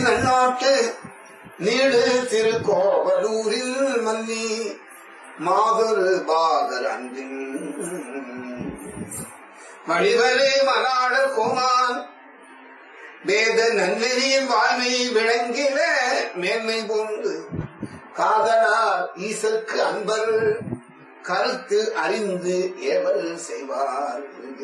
நன்னாட்டு need திருக்கோவலூரில் மன்னி மாதொரு பாகர் அன்பின் வழிவரு மலாடர் கோமான் வேத நன்னெறியின் வாய்மை விளங்கிட மேன்மை போன்று காதலார் ஈசற்கு அன்பர் கருத்து அறிந்து ஏவல் செய்வார்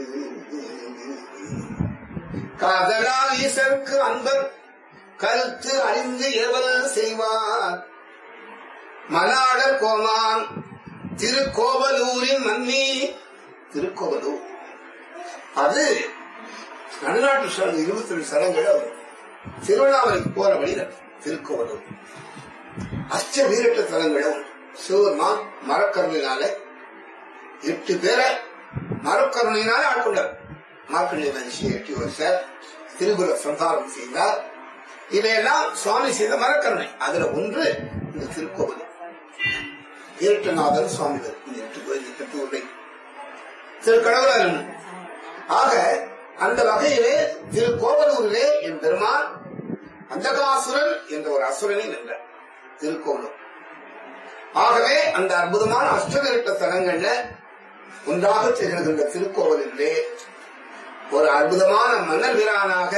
காதலார் ஈசற்கு அன்பர் கருத்து அறிந்து ஏவல் செய்வார் மலாடர் கோமான் திருக்கோவலூரின் மன்னி திருக்கோவலூர் அது நடுநாட்டு ஸ்தலம் இருபத்தி ரெண்டு ஸ்தலங்கள் வரும். திருவண்ணாமலைக்கு போற வழியில திருக்கோவலூர் அச்ச வீரட்ட தலங்களும் சிவபெருமான் மரக்கருணையினால எட்டு பேரை மரக்கருணையினால ஆட்கொண்டார் மார்க்கண்டே மனுஷி எட்டு வருஷம் திருபுர சந்தாரம் செய்தார் இவையெல்லாம் சுவாமி செய்த மரக்கருணை அதுல ஒன்று இந்த திருக்கோவில் வீரட்டநாதன் சுவாமிகள் இந்த எட்டு கோயில் எட்டு உரை திருக்கடவுளன் ஆக அந்த வகையிலே திரு கோவலூரிலே என் பெருமான் அந்தகாசுரன் என்ற ஒரு அசுரனை வென்றார் திருக்கோவலூர் ஆகவே அந்த அற்புதமான அஷ்டவிரட்ட தலங்கள்ல ஒன்றாக திகழ்கின்ற திருக்கோவலிலே ஒரு அற்புதமான மன்னர் வீரானாக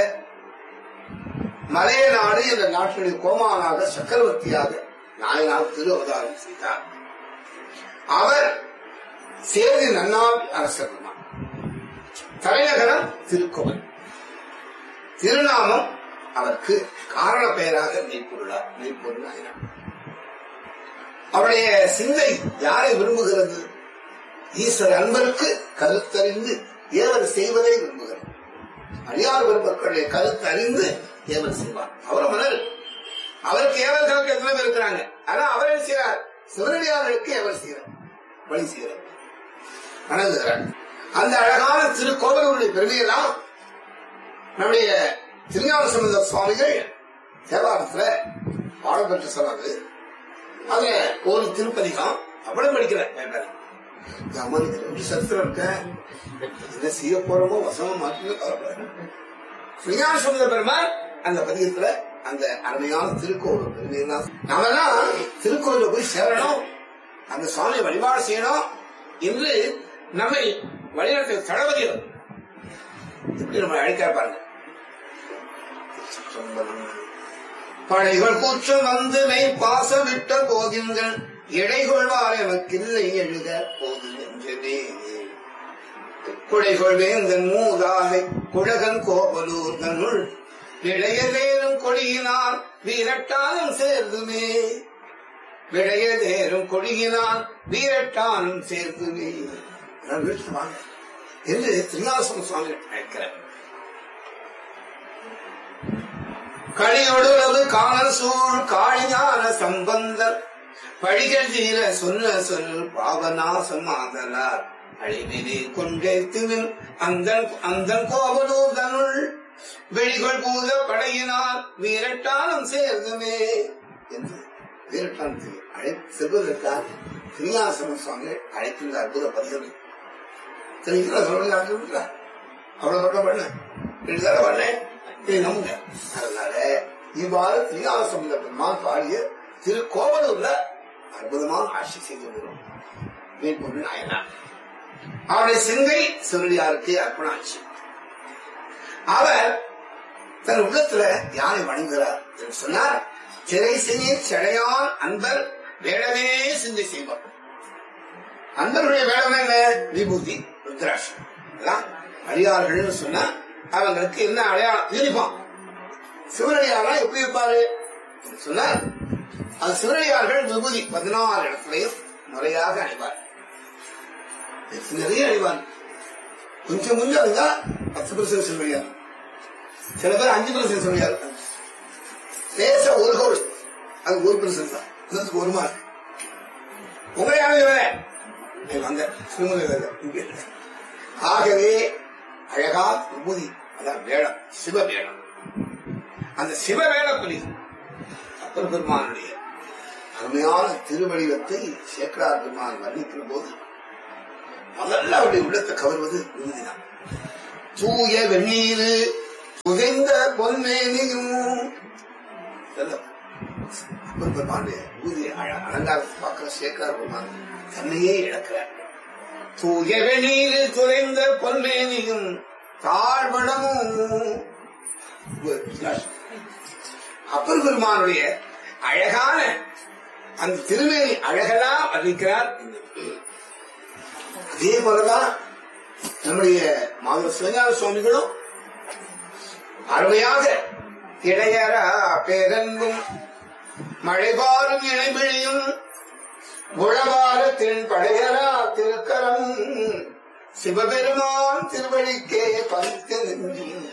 மலைய நாடு என்ற நாட்டினுடைய கோமானாக சக்கரவர்த்தியாக நாயனார் திரு அவதாரம் செய்தார் அவர் சேதி நன்னாள் அரசர் பெருமான். தலைநகரம் திருக்கோவில் திருநாமம் அவருக்கு காரண பெயராக மெய்ப்பொருளார் மெய்ப்பொருள் ஆயினார் அவருடைய சிந்தை யாரை விரும்புகிறது ஈஸ்வர அன்பருக்கு கருத்தறிந்து ஏவல் செய்வதை விரும்புகிறது அடியார் பெருமக்களுடைய கருத்து அறிந்து ஏவல் செய்வார் அவர் மலர் அவருக்கு ஏவல் கணக்கு எத்தனை பேர் இருக்கிறாங்க ஆனா அவர் என்ன செய்யறார் சிவனடியார்களுக்கு ஏவல் செய்யறார் வழி செய்யறார் வணங்குகிறார் அந்த அழகான திருக்கோவிலுடைய பெருமையெல்லாம் நம்முடைய திருஞான சம்பந்த சுவாமிகள் தேவாரத்துல பாடம் பெற்று சொன்னாரு அதுல ஒரு திருப்பதிகம் அவ்வளவு படிக்கிறேன் வேண்டாம் அம்மானுக்கு ரெண்டு சத்திரம் இருக்க என்ன செய்ய போறோமோ வசமா மாற்றி கவலைப்படாது விஞ்ஞான சம்பந்த பெருமாள் அந்த பதிகத்துல அந்த அருமையான திருக்கோவில் பெருமையெல்லாம் நாமெல்லாம் திருக்கோவில போய் சேரணும் அந்த சுவாமியை வழிபாடு செய்யணும் என்று நம்மை வழிநடத்த தளபதி அவர். எப்படி நம்ம அழைக்க பாருங்க படைகள் கூற்றம் வந்து மெய் பாச விட்ட போகின்றன் இடைகொள்வார் எமக்கில்லை எழுத போது நெஞ்சமே குடைகொள் வேந்தன் மூதாகை குழகன் கோவலூர் தன்னுள் இளையதேரும் கொடியினால் வீரட்டாலும் சேர்ந்துமே விளையதேரும் கொடியினால் வீரட்டாலும் சேர்ந்துமே நான் வீட்டுக்கு வாங்க என்று திருநாசம் சுவாமி அழைக்கிறார் கழியொடுளவு காணல் சூழ் காளிஞான சம்பந்தர் படிகள் தீர சொன்ன சொல் பாவநாசம் ஆதலார் அழிவிலே கொண்டேத்துவின் அந்த அந்த கோவலூர் தனுள் வெளிகள் பூத படையினால் வீரட்டானம் சேர்ந்துமே என்று வீரட்டான் அழைத்து செல்வதற்காக திருஞாசன சுவாமி அழைத்துள்ள அற்புத பதிகள் தெரியுங்களா சொல்லுங்க அவ்வளவு மட்டும் பண்ண எழுதாத பண்ணேன் இதை நம்புங்க அதனால இவ்வாறு திருஞாசம் பெருமான் பாடிய திருக்கோவலூர்ல அற்புதமான ஆட்சி செய்து வருகிறோம் மீன்பொருள் நாயனார் அவருடைய சிந்தை சிவனடியாருக்கு அர்ப்பணாட்சி அவர் தன் உள்ளத்துல யாரை வணங்குகிறார் என்று சொன்னார் சிறை செய்ய செடையான் அன்பர் வேடமே சிந்தை செய்வார் அன்பருடைய வேடம் என்ன விபூதி ருத்ராட்சம் எல்லாம் அடியார்கள் சொன்னா அவங்களுக்கு என்ன அடையாளம் யூனிஃபார்ம் சிவனடியாரா எப்படி இருப்பாரு என்று சொன்னார் அது சிவனடியார்கள் விபூதி பதினாறு இடத்துலையும் முறையாக அணிவார் நிறைய அணிவார் கொஞ்சம் கொஞ்சம் இருந்தா பத்து பர்சன்ட் சிவனடியார் சில பேர் அஞ்சு பர்சன்ட் சிவனடியார் இருக்காங்க லேசா ஒரு கோல் அது ஒரு பர்சன்ட் தான் அதுக்கு ஒரு மார்க் உங்களை யாரும் வேற வந்த சுமதி வேற இங்கே. ஆகவே அழகா விபூதி அதான் வேடம் சிவ வேடம் அந்த சிவ வேட புலிது அப்பர் பெருமானுடைய அருமையான திருவடிவத்தை சேக்கரார் பெருமான் வர்ணிக்கிற போது முதல்ல அவருடைய உள்ளத்தை கவர்வது விபூதிதான் தூய வெந்நீர் புகைந்த பொன்மேனியும் இதெல்லாம் அப்பர் பெருமானுடைய ஊதிய அழ- அலங்காரத்தை பார்க்கிற சேக்கார் பெருமான் தன்னையே இழக்கிறார் தூய வெளியில் துறைந்த பொன்மேனியும் தாழ்வனமும் அப்பர் பெருமானுடைய அழகான அந்த திருமேனி அழகெல்லாம் வர்ணிக்கிறார் அதே போலதான் நம்முடைய மாதவ சிவஞான சுவாமிகளும் அருமையாக இடையரா பேரன்பும் மழைபாரும் இணைபிழியும் உழவார தின் படையரா திருக்கரம் சிவபெருமான் திருவழிக்கே பறித்து நெஞ்சும்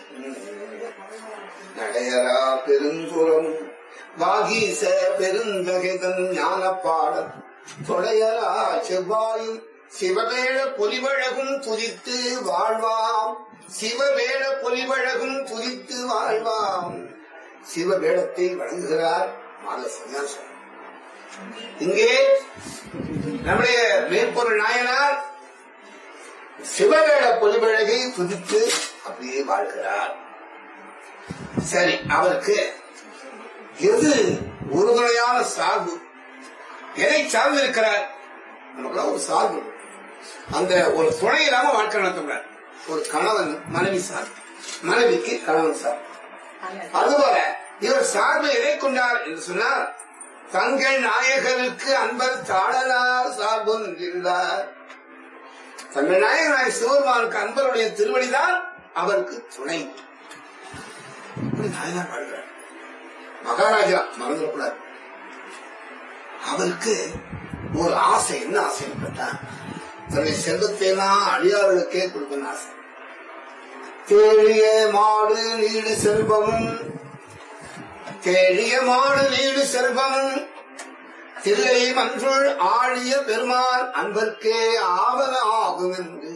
நடையரா பெருங்குறம் வாகீச பெருந்தகைதன் ஞான பாடம் தொடையரா செவ்வாயும் சிவவேழ பொலிவழகும் துதித்து வாழ்வாம் சிவவேழ பொலிவழகும் துதித்து வாழ்வாம் சிவவேடத்தை வழங்குகிறார் மாத சன்னியாசம் இங்கே நம்முடைய மேற்பொருள் நாயனார் சிவவேட பொலிவழகை துதித்து அப்படியே வாழ்கிறார் சரி அவருக்கு எது உறுதுணையான சார்பு எதை சார்ந்து இருக்கிறார் நமக்கு ஒரு சார்பு அந்த ஒரு துணை இல்லாம வாழ்க்கை நடத்துகிறார் ஒரு கணவன் மனைவி சார்பு மனைவிக்கு கணவன் சார்பு அதுபோல இவர் சார்பு எதை கொண்டார் என்று சொன்னார் தங்கள் நாயகருக்கு அன்பர் தாழலார் சார்பு என்றார் தங்கள் நாயகனாய் சிவபெருமானுக்கு அன்பருடைய திருவடிதான் அவருக்கு துணை இப்படி நாயனார் வாழ்கிறார் மகாராஜா மறந்துடக்கூடாது அவருக்கு ஒரு ஆசை என்ன ஆசைன்னு கேட்டா தன்னுடைய செல்வத்தை எல்லாம் அடியார்களுக்கே கொடுக்கணும் ஆசை தேழிய மாடு நீடு செல்வமும் தேழிய மாடு நீடு செல்வமும் தில்லை மன்றுள் ஆழிய பெருமான் அன்பர்க்கே ஆவன ஆகும் என்று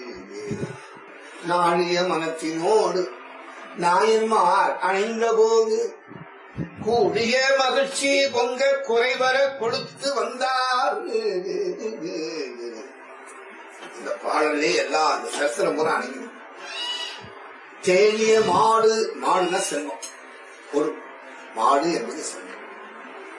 நாழிய மனத்தினோடு நாயன்மார் அணிந்த போது கூடிய மகிழ்ச்சி பொங்க குறைவர கொடுத்து வந்தார் இந்த பாடலே எல்லாம் அந்த சரித்திரம் பூரா அணியும் தேடிய மாடு மாடுனா செல்வம் ஒரு மாடு என்பது செல்வம்